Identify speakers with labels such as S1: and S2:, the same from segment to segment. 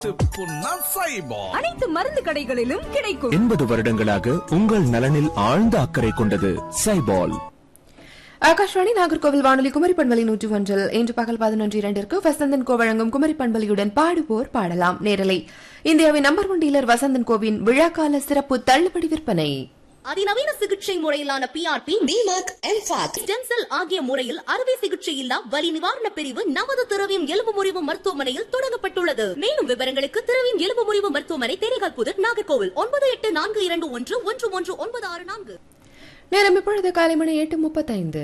S1: புண்ணா சைபால்
S2: அனைத்து மருந்து கடைகளிலும் கிடைக்கும்
S3: எண்பது வருடங்களாக உங்கள் நலனில் ஆழ்ந்த அக்கறை கொண்டது சைபால்
S4: ஆகாஷ்வாணி நாகர்கோவில் வானொலி குமரி பண்பலை நூற்று ஒன்றில் இன்று பகல் பதினொன்று இரண்டிற்கு வசந்தன் கோ வழங்கும் குமரி பண்பலியுடன் பாடுவோர் பாடலாம் நேரலை இந்தியாவின் நம்பர் ஒன் டீலர் வசந்தன் கோவின் விழாக்கால சிறப்பு தள்ளுபடி விற்பனை
S5: அதிநவீன சிகிச்சை முறையிலான பிஆர்பி டிமாக் எம்பாக் ஸ்டெம் செல் ஆகிய முறையில் அறுவை சிகிச்சை இல்லா வலி நிவாரண பிரிவு நமது திரவியம் எலும்பு முறிவு மருத்துவமனையில் தொடங்கப்பட்டுள்ளது மேலும் விவரங்களுக்கு திரவியம் எலும்பு முறிவு மருத்துவமனை தேனிகால் புதர் நாகர்கோவில் ஒன்பது எட்டு நான்கு இரண்டு ஒன்று ஒன்று ஒன்று ஒன்பது ஆறு நான்கு
S4: நேரம் இப்பொழுது காலை மணி எட்டு முப்பத்தைந்து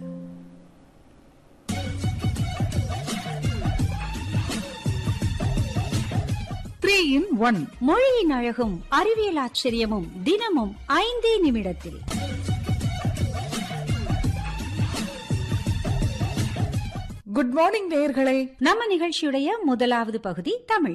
S6: த்ரீ இன் ஒன் மொழியின் அழகும் அறிவியல் ஆச்சரியமும் தினமும் ஐந்தே நிமிடத்தில்
S7: குட் மார்னிங் நேயர்களே
S6: நம்ம நிகழ்ச்சியுடைய முதலாவது பகுதி தமிழ்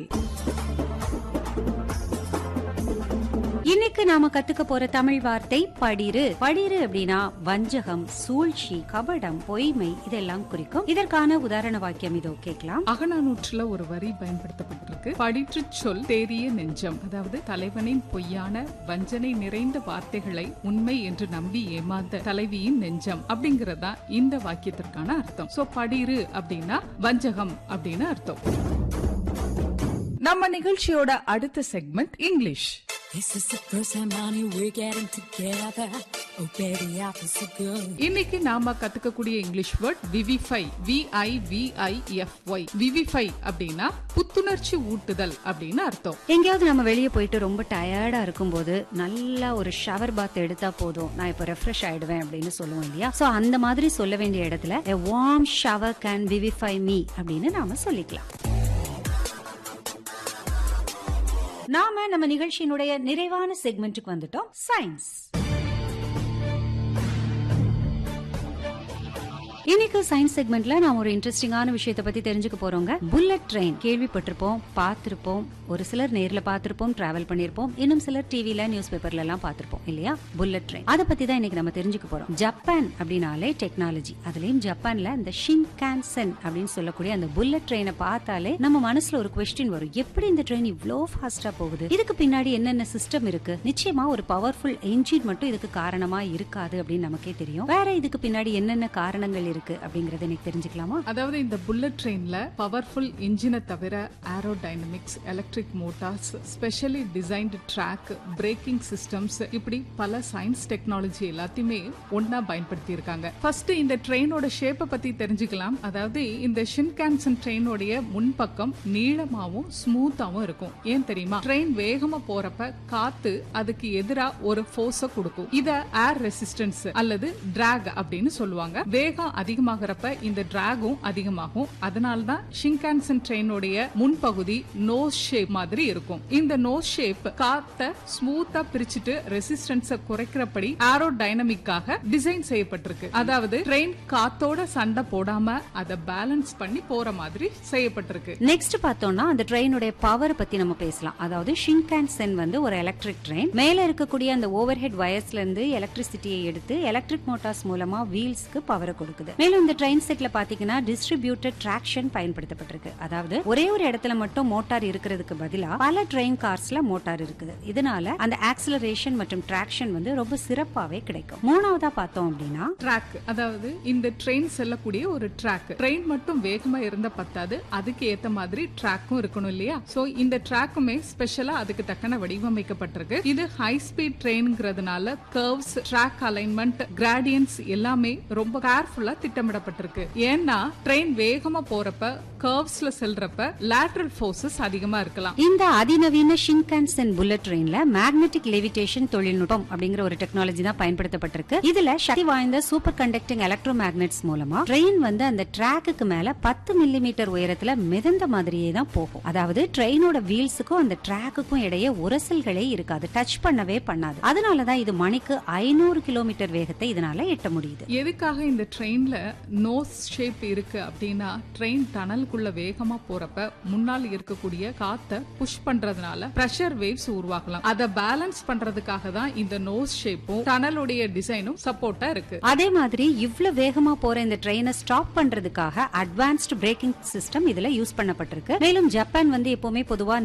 S6: இன்னைக்கு நாம கத்துக்க போற தமிழ் வார்த்தை படிரு படிரு அப்படின்னா வஞ்சகம் சூழ்ச்சி கபடம் பொய்மை இதெல்லாம் குறிக்கும் இதற்கான உதாரண வாக்கியம் இதோ கேட்கலாம்
S7: அகநானூற்றுல ஒரு வரி பயன்படுத்தப்பட்டிருக்கு படிற்று சொல் தேறிய நெஞ்சம் அதாவது தலைவனின் பொய்யான வஞ்சனை நிறைந்த வார்த்தைகளை உண்மை என்று நம்பி ஏமாந்த தலைவியின் நெஞ்சம் அப்படிங்கறதா இந்த வாக்கியத்திற்கான அர்த்தம் சோ படிரு அப்படின்னா வஞ்சகம் அப்படின்னு அர்த்தம் நம்ம நிகழ்ச்சியோட அடுத்த segment English
S8: This is the first time, honey, we're getting together. Oh, baby, I feel so good.
S7: இன்னைக்கு நாம கத்துக்கக்கூடிய English word vivify V I V I F Y vivify அப்படின்னா புத்துணர்ச்சி ஊட்டுதல் அப்படின்னு அர்த்தம்
S6: எங்கேயாவது நம்ம வெளியே போயிட்டு ரொம்ப டயர்டா இருக்கும்போது நல்லா ஒரு ஷவர் பாத் எடுத்தா போதும் நான் இப்போ ரெஃப்ரெஷ் ஆயிடுவேன் அப்படின்னு சொல்லுவோம் இல்லையா சோ அந்த மாதிரி சொல்ல வேண்டிய இடத்துல a warm shower can vivify me அப்படின்னு நாம சொல்லிக்கலாம் நாம நம்ம நிகழ்ச்சியினுடைய நிறைவான செக்மெண்ட்டுக்கு வந்துட்டோம் சயின்ஸ் இன்னைக்கு சயின்ஸ் செக்மெண்ட்ல நாம ஒரு இன்ட்ரெஸ்டிங்கான விஷயத்தை பத்தி தெரிஞ்சுக்க போறோங்க புல்லட் ட்ரெயின் கேள்விப்பட்டிருப்போம் பார்த்திருப்போம் ஒரு சிலர் நேர்ல பார்த்திருப்போம் டிராவல் பண்ணிருப்போம் இன்னும் சிலர் டிவில நியூஸ் பேப்பர்ல எல்லாம் பார்த்திருப்போம் இல்லையா புல்லட் ட்ரெயின் அதை பத்தி தான் இன்னைக்கு நம்ம தெரிஞ்சுக்க போறோம் ஜப்பான் அப்படின்னாலே டெக்னாலஜி அதுலயும் ஜப்பான்ல இந்த ஷின்கான்சென் அப்படின்னு சொல்லக்கூடிய அந்த புல்லட் ட்ரெயினை பார்த்தாலே நம்ம மனசுல ஒரு கொஸ்டின் வரும் எப்படி இந்த ட்ரெயின் இவ்ளோ ஃபாஸ்டா போகுது இதுக்கு பின்னாடி என்னென்ன சிஸ்டம் இருக்கு நிச்சயமா ஒரு பவர்ஃபுல் என்ஜின் மட்டும் இதுக்கு காரணமா இருக்காது அப்படின்னு நமக்கே தெரியும் வேற இதுக்கு பின்னாடி என்னென்ன காரணங்கள் இருக்கு அப்படிங்கறத எனக்கு தெரிஞ்சுக்கலாமா
S7: அதாவது இந்த புல்லட் ட்ரெயின்ல பவர்ஃபுல் இன்ஜினை தவிர aerodynamics electric motors specially designed track braking systems இப்படி பல சயின்ஸ் டெக்னாலஜி எல்லாத்தையுமே ஒன்னா பயன்படுத்தி இருக்காங்க ஃபர்ஸ்ட் இந்த ட்ரெயினோட ஷேப்பை பத்தி தெரிஞ்சுக்கலாம் அதாவது இந்த ஷின்கான்சன் ட்ரெயினோடைய முன்பக்கம் நீளமாவும் ஸ்மூத்தாவும் இருக்கும் ஏன் தெரியுமா ட்ரெயின் வேகமா போறப்ப காத்து அதுக்கு எதிரா ஒரு ஃபோர்ஸ கொடுக்கும் இத ஏர் ரெசிஸ்டன்ஸ் அல்லது டிராக் அப்படின்னு சொல்லுவாங்க வேகம் அதிகமாகறப்ப இந்த டிராகும் அதிகமாகும் அதனால தான் ஷின்கான்சன் ட்ரெயினுடைய முன்பகுதி நோஸ் ஷேப் மாதிரி இருக்கும் இந்த நோஸ் ஷேப் காத்த ஸ்மூத்தா பிரிச்சுட்டு ரெசிஸ்டன்ஸ குறைக்கிறபடி ஏரோ டைனமிக்காக டிசைன் செய்யப்பட்டிருக்கு அதாவது ட்ரெயின் காத்தோட சண்டை போடாம அதை பேலன்ஸ் பண்ணி போற மாதிரி செய்யப்பட்டிருக்கு
S6: நெக்ஸ்ட் பார்த்தோம்னா அந்த ட்ரெயினுடைய பவர் பத்தி நம்ம பேசலாம் அதாவது ஷின்கான்சென் வந்து ஒரு எலக்ட்ரிக் ட்ரெயின் மேல இருக்கக்கூடிய அந்த ஓவர் ஹெட் வயர்ஸ்ல இருந்து எலக்ட்ரிசிட்டியை எடுத்து எலக்ட்ரிக் மோட்டார்ஸ் மூலமா வீல்ஸ்க்கு பவரை கொடுக்குது மேலும் இந்த ட்ரெயின் செட்ல பாத்தீங்கன்னா டிஸ்ட்ரிபியூட்டட் டிராக்ஷன் பயன்படுத்தப்பட்டிருக்கு அதாவது ஒரே ஒரு இடத்துல மட்டும் மோட்டார் இருக்கிறதுக்கு பதிலா பல ட்ரெயின் கார்ஸ்ல மோட்டார் இருக்குது இதனால அந்த ஆக்சிலரேஷன் மற்றும் டிராக்ஷன் வந்து ரொம்ப சிறப்பாவே கிடைக்கும் மூணாவதா பார்த்தோம் அப்படின்னா
S7: ட்ராக் அதாவது இந்த ட்ரெயின் செல்லக்கூடிய ஒரு ட்ராக் ட்ரெயின் மட்டும் வேகமா இருந்தா பத்தாது அதுக்கு ஏத்த மாதிரி ட்ராக்கும் இருக்கணும் இல்லையா சோ இந்த ட்ராக்குமே ஸ்பெஷலா அதுக்கு தக்கன வடிவமைக்கப்பட்டிருக்கு இது ஹை ஸ்பீட் ட்ரெயின்ங்கிறதுனால கர்வ்ஸ் ட்ராக் அலைன்மெண்ட் கிராடியன்ஸ் எல்லாமே ரொம்ப கேர்ஃபுல்லா திட்டமிடப்பட்டிருக்கு ஏன்னா ட்ரெயின் வேகமா போறப்ப கர்வ்ஸ்ல செல்றப்ப லேட்ரல் ஃபோர்ஸஸ் அதிகமா இருக்கலாம்
S6: இந்த அதிநவீன ஷின்கான்சென் புல்லட் ட்ரெயின்ல மேக்னெட்டிக் லெவிடேஷன் தொழில்நுட்பம் அப்படிங்கிற ஒரு டெக்னாலஜி தான் பயன்படுத்தப்பட்டிருக்கு இதுல சக்தி வாய்ந்த சூப்பர் கண்டக்டிங் எலக்ட்ரோ மேக்னெட்ஸ் மூலமா ட்ரெயின் வந்து அந்த ட்ராக்குக்கு மேல பத்து மில்லிமீட்டர் உயரத்துல மிதந்த மாதிரியே தான் போகும் அதாவது ட்ரெயினோட வீல்ஸுக்கும் அந்த ட்ராக்குக்கும் இடையே உரசல்களே இருக்காது டச் பண்ணவே பண்ணாது அதனாலதான் இது மணிக்கு ஐநூறு கிலோமீட்டர் வேகத்தை இதனால எட்ட முடியுது
S7: எதுக்காக இந்த ட்ரெயின்ல நோஸ் ஷேப் இருக்கு அப்படின்னா ட்ரெயின் டனலுக்குள்ள வேகமா போறப்ப முன்னால் இருக்கக்கூடிய காத்த புஷ் பண்றதுனால பிரஷர் வேவ்ஸ் உருவாகலாம் அதை பேலன்ஸ் பண்றதுக்காக தான் இந்த நோஸ் ஷேப்பும் டனலுடைய டிசைனும் சப்போர்ட்டா இருக்கு
S6: அதே மாதிரி இவ்ளோ வேகமா போற இந்த ட்ரெயினை ஸ்டாப் பண்றதுக்காக அட்வான்ஸ்டு பிரேக்கிங் சிஸ்டம் இதுல யூஸ் பண்ணப்பட்டிருக்கு மேலும் ஜப்பான் வந்து எப்பவுமே பொதுவா